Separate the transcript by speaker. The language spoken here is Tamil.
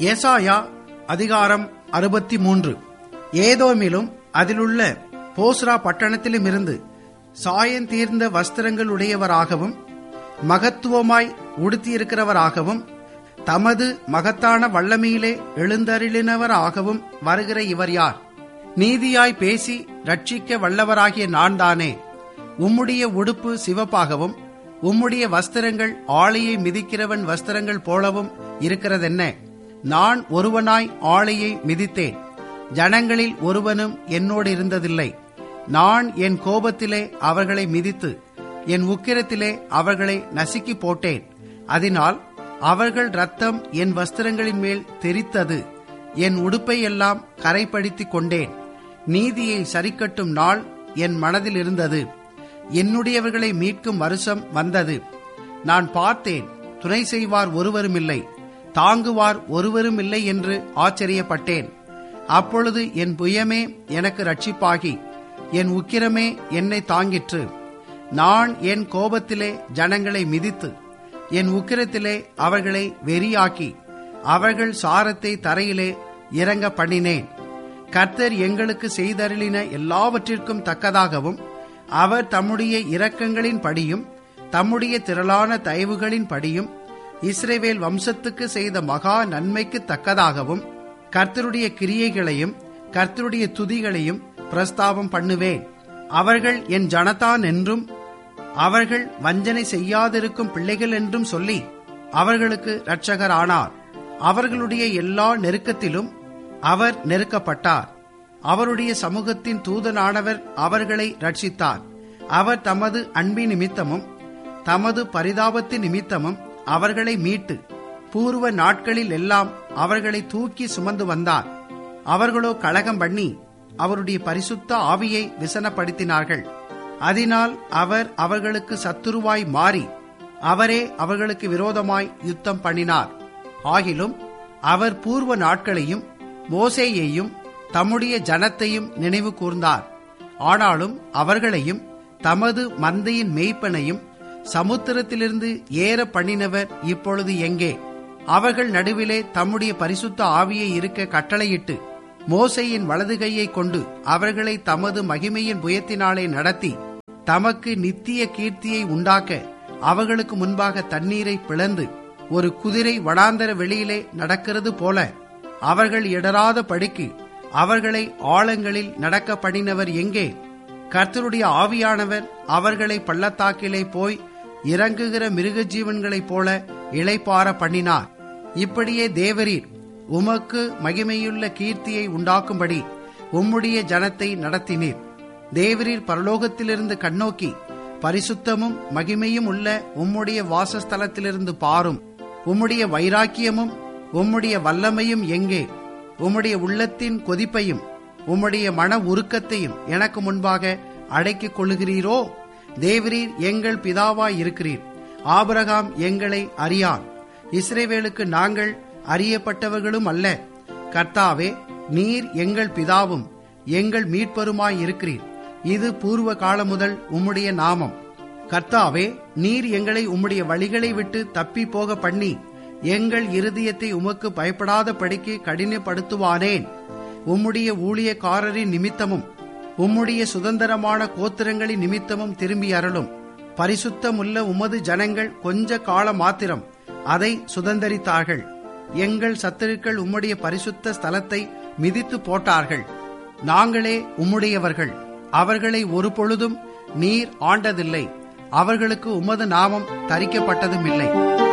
Speaker 1: ஏசாயா அதிகாரம் அறுபத்தி மூன்று ஏதோமிலும் அதிலுள்ள போஸ்ரா பட்டணத்திலும் இருந்து சாயந்தீர்ந்த வஸ்திரங்கள் உடையவராகவும் மகத்துவமாய் உடுத்தியிருக்கிறவராகவும் தமது மகத்தான வல்லமையிலே எழுந்தருளினவராகவும் வருகிற இவர் யார் நீதியாய் பேசி ரட்சிக்க வல்லவராகிய நான் தானே உம்முடைய உடுப்பு சிவப்பாகவும் உம்முடைய வஸ்திரங்கள் ஆளையை மிதிக்கிறவன் வஸ்திரங்கள் போலவும் இருக்கிறதென்ன நான் ஒருவனாய் ஆளையை மிதித்தேன் ஜனங்களில் ஒருவனும் என்னோடு இருந்ததில்லை நான் என் கோபத்திலே அவர்களை மிதித்து என் உக்கிரத்திலே அவர்களை நசுக்கி போட்டேன் அதனால் அவர்கள் ரத்தம் என் வஸ்திரங்களின் மேல் தெரித்தது என் உடுப்பை எல்லாம் கரைப்படுத்திக் கொண்டேன் நீதியை சரிக்கட்டும் நாள் என் மனதில் இருந்தது என்னுடையவர்களை மீட்கும் வருஷம் வந்தது நான் பார்த்தேன் துணை செய்வார் ஒருவருமில்லை தாங்குவார் ஒருவருமில்லை என்று ஆச்சரியப்பட்டேன் அப்பொழுது என் புயமே எனக்கு ரட்சிப்பாகி என் உக்கிரமே என்னை தாங்கிற்று நான் என் கோபத்திலே ஜனங்களை மிதித்து என் உக்கிரத்திலே அவர்களை வெறியாக்கி அவர்கள் சாரத்தை தரையிலே இறங்க பண்ணினேன் கர்த்தர் எங்களுக்கு செய்தருளின எல்லாவற்றிற்கும் தக்கதாகவும் அவர் தம்முடைய இரக்கங்களின் படியும் தம்முடைய திரளான தயவுகளின் படியும் இஸ்ரேவேல் வம்சத்துக்கு செய்த மகா நன்மைக்கு தக்கதாகவும் கர்த்தருடைய கிரியைகளையும் கர்த்தருடைய துதிகளையும் பிரஸ்தாபம் பண்ணுவேன் அவர்கள் என் ஜனதான் என்றும் அவர்கள் வஞ்சனை செய்யாதிருக்கும் பிள்ளைகள் என்றும் சொல்லி அவர்களுக்கு இரட்சகர் ஆனார் அவர்களுடைய எல்லா நெருக்கத்திலும் அவர் நெருக்கப்பட்டார் அவருடைய சமூகத்தின் தூதனானவர் அவர்களை ரட்சித்தார் அவர் தமது அன்பின் நிமித்தமும் தமது பரிதாபத்தின் நிமித்தமும் அவர்களை மீட்டு பூர்வ நாட்களில் எல்லாம் அவர்களை தூக்கி சுமந்து வந்தார் அவர்களோ கலகம் பண்ணி அவருடைய பரிசுத்த ஆவியை விசனப்படுத்தினார்கள் அதனால் அவர் அவர்களுக்கு சத்துருவாய் மாறி அவரே அவர்களுக்கு விரோதமாய் யுத்தம் பண்ணினார் ஆகிலும் அவர் பூர்வ நாட்களையும் மோசேயையும் தம்முடைய ஜனத்தையும் நினைவு கூர்ந்தார் ஆனாலும் அவர்களையும் தமது மந்தையின் மேய்ப்பனையும் சமுத்திரத்திலிருந்து ஏற பண்ணினவர் இப்பொழுது எங்கே அவர்கள் நடுவிலே தம்முடைய பரிசுத்த ஆவியை இருக்க கட்டளையிட்டு மோசையின் வலது கையை கொண்டு அவர்களை தமது மகிமையின் புயத்தினாலே நடத்தி தமக்கு நித்திய கீர்த்தியை உண்டாக்க அவர்களுக்கு முன்பாக தண்ணீரை பிளந்து ஒரு குதிரை வடாந்தர வெளியிலே நடக்கிறது போல அவர்கள் இடராத படிக்கு அவர்களை ஆழங்களில் நடக்க பண்ணினவர் எங்கே கர்த்தருடைய ஆவியானவர் அவர்களை பள்ளத்தாக்கிலே போய் இறங்குகிற மிருக ஜீவன்களைப் போல இளைப்பார பண்ணினார் இப்படியே தேவரீர் உமக்கு மகிமையுள்ள கீர்த்தியை உண்டாக்கும்படி உம்முடைய ஜனத்தை நடத்தினீர் தேவரீர் பரலோகத்திலிருந்து கண்ணோக்கி பரிசுத்தமும் மகிமையும் உள்ள உம்முடைய வாசஸ்தலத்திலிருந்து பாரும் உம்முடைய வைராக்கியமும் உம்முடைய வல்லமையும் எங்கே உம்முடைய உள்ளத்தின் கொதிப்பையும் உம்முடைய மன உருக்கத்தையும் எனக்கு முன்பாக அடக்கிக் கொள்ளுகிறீரோ தேவரீர் எங்கள் பிதாவாய் இருக்கிறீர் ஆபரகாம் எங்களை அறியான் இஸ்ரேவேலுக்கு நாங்கள் அறியப்பட்டவர்களும் அல்ல கர்த்தாவே நீர் எங்கள் பிதாவும் எங்கள் மீட்பருமாய் இருக்கிறீர் இது பூர்வ காலம் முதல் உம்முடைய நாமம் கர்த்தாவே நீர் எங்களை உம்முடைய வழிகளை விட்டு தப்பி போக பண்ணி எங்கள் இருதயத்தை உமக்கு பயப்படாத படிக்கு கடினப்படுத்துவானேன் உம்முடைய ஊழியக்காரரின் நிமித்தமும் உம்முடைய சுதந்திரமான கோத்திரங்களின் நிமித்தமும் திரும்பி அருளும் பரிசுத்தமுள்ள உமது ஜனங்கள் கொஞ்ச கால மாத்திரம் அதை சுதந்தரித்தார்கள் எங்கள் சத்துருக்கள் உம்முடைய பரிசுத்த ஸ்தலத்தை மிதித்து போட்டார்கள் நாங்களே உம்முடையவர்கள் அவர்களை ஒரு பொழுதும் நீர் ஆண்டதில்லை அவர்களுக்கு உமது நாமம் தரிக்கப்பட்டதும் இல்லை